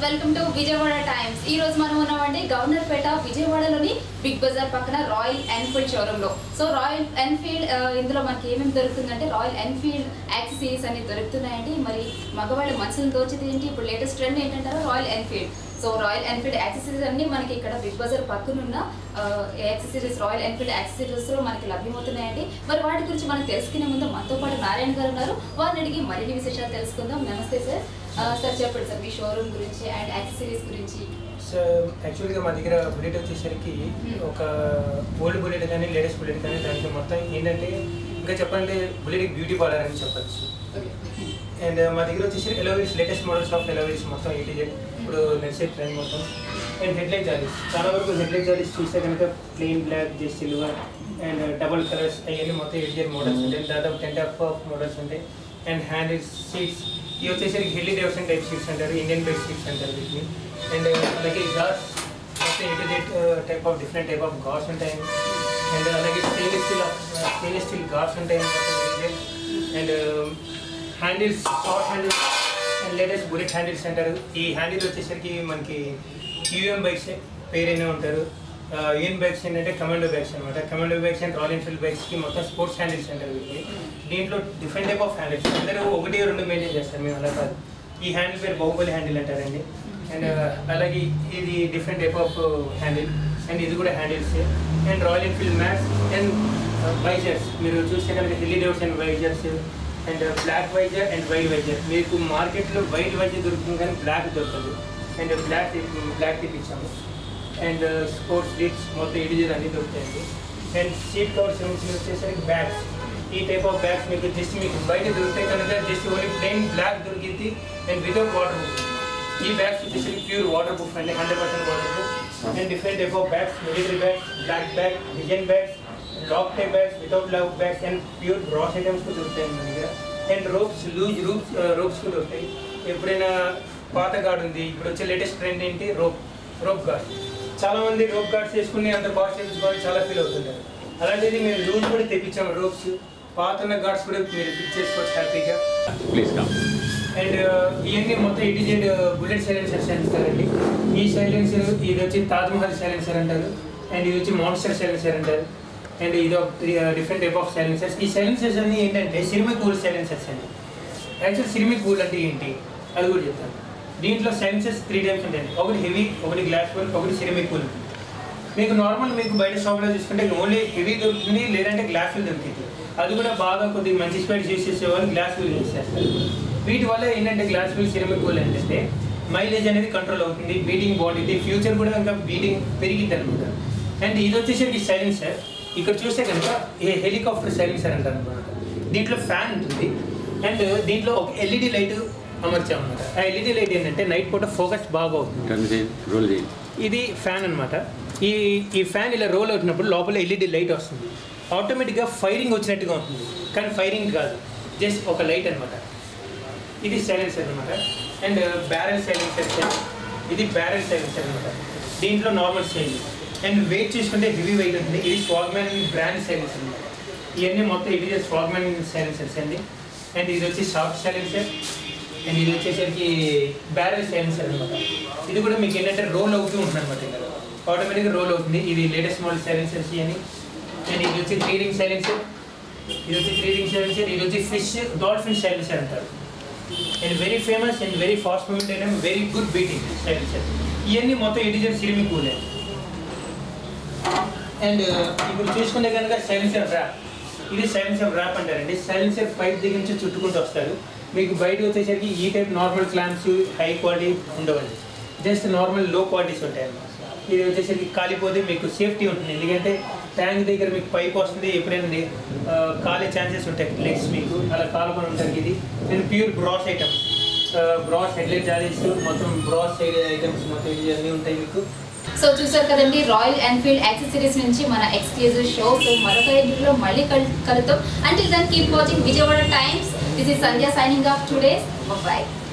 welcome to Vijayawada times ఈ రోజు మనం ఉన్నామండి గవర్నర్పేట విజయవాడలోని బిగ్ బజార్ పక్కన రాయల్ ఎన్ఫీల్డ్ షోరూమ్ లో సో రాయల్ ఎన్ఫీల్డ్ ఆ, ఇందులో మనకి ఏమేమి దొరుకుతుందంటే రాయల్ ఎన్ఫీల్డ్ యాక్సెసరీస్ అన్ని దొరుకుతున్నాయండి మరి మగవాళ్ళ మనసులను దోచేది ఏంటి ఇప్పుడు లేటెస్ట్ ట్రెండ్ ఏంటంటారు Royal Enfield so Royal Enfield accessories అన్ని మనకి ఇక్కడ బిగ్ బజార్ పక్కనున్న యాక్సెసరీస్ రాయల్ ఎన్ఫీల్డ్ యాక్సెసరీస్ లో మనకి లభ్యమవుతున్నాయండి మరి వాటి గురించి మనం తెలుసుకునే ముందు మనతో పాటు నారాయణ గారు ఉన్నారు వారిని అడిగి మరిన్ని విశేషాలు తెలుసుకుందాం నమస్తే సార్ ఆ, సార్ చెప్పండి సార్ మీ షోరూమ్ గురించి అండ్ యాక్సెసరీస్ గురించి సో యాక్చువల్గా మా దగ్గర బుల్లెట్ వచ్చేసరికి ఒక ఓల్డ్ బుల్లెట్ కానీ లేటెస్ట్ బుల్లెట్ కానీ దానికి మొత్తం ఏంటంటే ఇంకా చెప్పాలంటే బుల్లెట్ బ్యూటీ పార్లర్ అని చెప్పచ్చు అండ్ మా దగ్గర వచ్చేసి alloys latest models of alloys మొత్తం ఎయిటీ జెడ్ ఇప్పుడు నెక్స్ట్ ట్రెండ్ మొత్తం అండ్ హెడ్లైట్ జాలీస్ చాలా వరకు హెడ్లైట్ జాలీస్ చూస్తే కనుక plain black just silver and double colours అవన్నీ మొత్తం ఎయిటీ జెడ్ మోడల్స్ ఉంటాయి దాదాపు టెన్ టైప్ ఆఫ్ మోడల్స్ ఉంటాయి అండ్ హ్యాండిల్ సీట్స్ ఇవి వచ్చేసరికి హిల్లీ డెవషన్ టైప్ సీట్స్ అంటారు ఇండియన్ బెడ్ సీట్స్ అంటారు వీటిని అండ్ అలాగే గార్స్ మొత్తం eighty Z type of different type of గార్స్ ఉంటాయి అండ్ అలాగే stainless steel stainless steel guards ఉంటాయి and handles short handles and latest Bullet handles అంటారు ఈ హ్యాండిల్ వచ్చేసరికి మనకి యూఎం బైక్స్ పేరైనా ఉంటారు యూఎన్ బైక్స్ ఏంటంటే కమాండో బైక్స్ అనమాట Commando bikes and Royal Enfield బైక్స్కి మొత్తం స్పోర్ట్స్ హ్యాండిల్స్ అంటారు వీటికి దీంట్లో డిఫరెంట్ టైప్ ఆఫ్ హ్యాండిల్స్ అందరూ ఒకటి రెండు మెయింటైన్ చేస్తారు మేము అలా కాదు ఈ హ్యాండిల్ పేరు బాహుబలి హ్యాండిల్ అంటారండి అండ్ అలాగే ఇది different type of handle and ఇది కూడా handles and Royal Enfield max and visors మీరు చూస్తే కనుక ఢిల్లీ డేవ్స్ and visors and black visor and white visor మీకు మార్కెట్లో వైట్ వైజర్ దొరుకుతుంది కానీ బ్లాక్ దొరకదు అండ్ బ్లాక్ బ్లాక్ తెప్పించాము అండ్ స్పోర్ట్స్ లిప్స్ మొత్తం ఎడిజర్ అన్నీ దొరుకుతాయండి అండ్ సీట్ కవర్స్ నుంచి వచ్చేసరికి బ్యాగ్స్ ఈ టైప్ ఆఫ్ బ్యాగ్స్ మీకు జస్ట్ మీకు బయట దొరుకుతాయి కనుక జస్ట్ ఓన్లీ ప్లెయిన్ బ్లాక్ దొరికింది అండ్ వితౌట్ వాటర్ ప్రూఫ్ ఈ బ్యాగ్స్ వచ్చేసరికి ప్యూర్ వాటర్ ప్రూఫ్ అండి hundred percent waterproof and different type of bags military bags black bag design bags lock type bags without lock bags and pure grass items కూడా దొరుకుతాయి మన దగ్గర and ropes loose ropes ropes కూడా దొరుకుతాయి ఎప్పుడైనా పాత guard ఉంది ఇప్పుడు వచ్చే లేటెస్ట్ ట్రెండ్ ఏంటి రోప్ రోప్ గార్డ్ చాలా మంది రోప్ గార్డ్స్ వేసుకుని అంత బాగా చేయించుకోవాలి చాలా ఫీల్ అవుతుంటారు అలాంటిది మేము లూజ్ కూడా తెప్పించాము రోప్స్ పాత ఉన్న గార్డ్స్ కూడా మీరు ఫిట్ చేసుకోవచ్చు హ్యాపీగా ప్లీజ్ కమ్ అండ్ ఇవన్నీ మొత్తం ఇటీజెడ్ బుల్లెట్ సైలెన్సర్స్ అంటారండి ఈ సైలెన్సర్ ఇది వచ్చి తాజ్ మహల్ సైలెన్సర్ అంటారు అండ్ ఇది వచ్చి మాన్స్టర్ సైలెన్సర్ అంటారు అండ్ ఇది డిఫరెంట్ టైప్ ఆఫ్ సైలెన్సర్స్ ఈ సైలెన్సర్స్ అన్ని ఏంటంటే సిరిమిక్ కూల్ సైలెన్సర్స్ అండి యాక్చువల్ సిరిమిక్ కూల్ అంటే ఏంటి అది కూడా చెప్తాను దీంట్లో సైలెన్సర్స్ త్రీ టైప్స్ ఉంటాయండి ఒకటి హెవీ ఒకటి గ్లాస్ కూల్ ఒకటి సిరిమిక్ కూల్ మీకు నార్మల్ మీకు బయట షాప్లో చూసుకుంటే ఓన్లీ హెవీ దొరుకుతుంది లేదంటే గ్లాస్ దొరుకుతుంది అది కూడా బాగా కొద్దిగా మంచి స్పైడ్ యూస్ చేసేవాళ్ళు గ్లాస్ వీల్ యూస్ చేస్తారు వీటి వల్ల ఏంటంటే గ్లాస్ వీల్ సిరమిక్ కూల్ ఏంటంటే మైలేజ్ అనేది కంట్రోల్ అవుతుంది బీటింగ్ బాగుంటుంది ఫ్యూచర్ కూడా ఇంకా బీటింగ్ పెరిగింది అనమాట అండ్ ఇది వచ్చేసరికి సైలెన్సర్ ఇక్కడ చూస్తే కనుక ఏ హెలికాప్టర్ సైలెన్సర్ అంటారు అనమాట దీంట్లో ఫ్యాన్ ఉంటుంది అండ్ దీంట్లో ఒక ఎల్ఈడి లైట్ అమర్చామన్నమాట ఆ ఎల్ఈడి లైట్ ఏంటంటే నైట్ పూట ఫోకస్ బాగా అవుతుంది టర్న్ చేయండి రోల్ చేయండి ఇది ఫ్యాన్ అన్నమాట ఈ ఈ ఫ్యాన్ ఇలా రోల్ అవుతున్నప్పుడు లోపల ఎల్ఈడి లైట్ వస్తుంది ఆటోమేటిక్గా ఫైరింగ్ వచ్చినట్టుగా ఉంటుంది కానీ ఫైరింగ్ కాదు జస్ట్ ఒక లైట్ అన్నమాట ఇది సైలెన్సర్ అనమాట అండ్ బ్యారెల్ సైలెన్సర్ ఇది బ్యారెల్ సైలెన్సర్ అనమాట దీంట్లో నార్మల్ సైజ్ అండ్ వెయిట్ చూసుకుంటే హెవీ వెయిట్ ఉంటుంది ఇది స్వాగ్మ్యాన్ బ్రాండ్ సైలెన్సర్ అనమాట ఇవన్నీ మొత్తం ఇది స్వాగ్మ్యాన్ సైలెన్సర్స్ అండి అండ్ ఇది వచ్చి సాఫ్ట్ సైలెన్సర్ అండ్ ఇది వచ్చేసరికి బ్యారెల్ సైలెన్సర్ అనమాట ఇది కూడా మీకు ఏంటంటే రోల్ అవుతూ ఉంటుంది అనమాట ఇక్కడ ఆటోమేటిక్గా రోల్ అవుతుంది ఇది లేటెస్ట్ మోడల్ సైలెన్సర్స్ అని అండ్ ఇది వచ్చి త్రీ రింగ్ సైలెన్సర్ ఇది వచ్చి త్రీ రింగ్ సైలెన్సర్ ఇది వచ్చి ఫిష్ డాల్ఫిన్ సైలెన్సర్ అంటారు and very famous and very fast movement item very good beating silencer ఇవన్నీ మొత్తం ఎడిజర్ సిరిమి కూలే అండ్ ఇప్పుడు చూసుకుంటే కనుక సైలెన్సర్ ర్యాప్ ఇది సైలెన్సర్ ర్యాప్ అంటారండి సైలెన్సర్ పైప్ దగ్గర నుంచి చుట్టుకుంటూ వస్తారు మీకు బయట వచ్చేసరికి ఈ type normal clamps high quality ఉండవండి జస్ట్ నార్మల్ లో క్వాలిటీస్ ఉంటాయి అన్నమాట ఇది వచ్చేసరికి కాలిపోతే మీకు సేఫ్టీ ఉంటుంది ఎందుకంటే ట్యాంక్ దగ్గర మీకు పైప్ వస్తుంది ఎప్పుడైనా ని- ఆ, కాలే ఛాన్సెస్ ఉంటాయి లెగ్స్ మీకు అలా కాలుకొని ఉంటుంది ఇది and pure brass items brass headlight జాలీస్ మొత్తం బ్రాస్ ఐటమ్స్ మొత్తం ఇవి అన్నీ ఉంటాయి మీకు సో చూసారు కదండి రాయల్ ఎన్ఫీల్డ్ యాక్సెసరీస్ నుంచి మన ఎక్స్క్లూజివ్ షో సో మరొక ఇంట్లో మళ్ళీ కల్ కలుద్దాం అంటే దాన్ని keep watching Vijayawada times this is Sandhya signing off today's by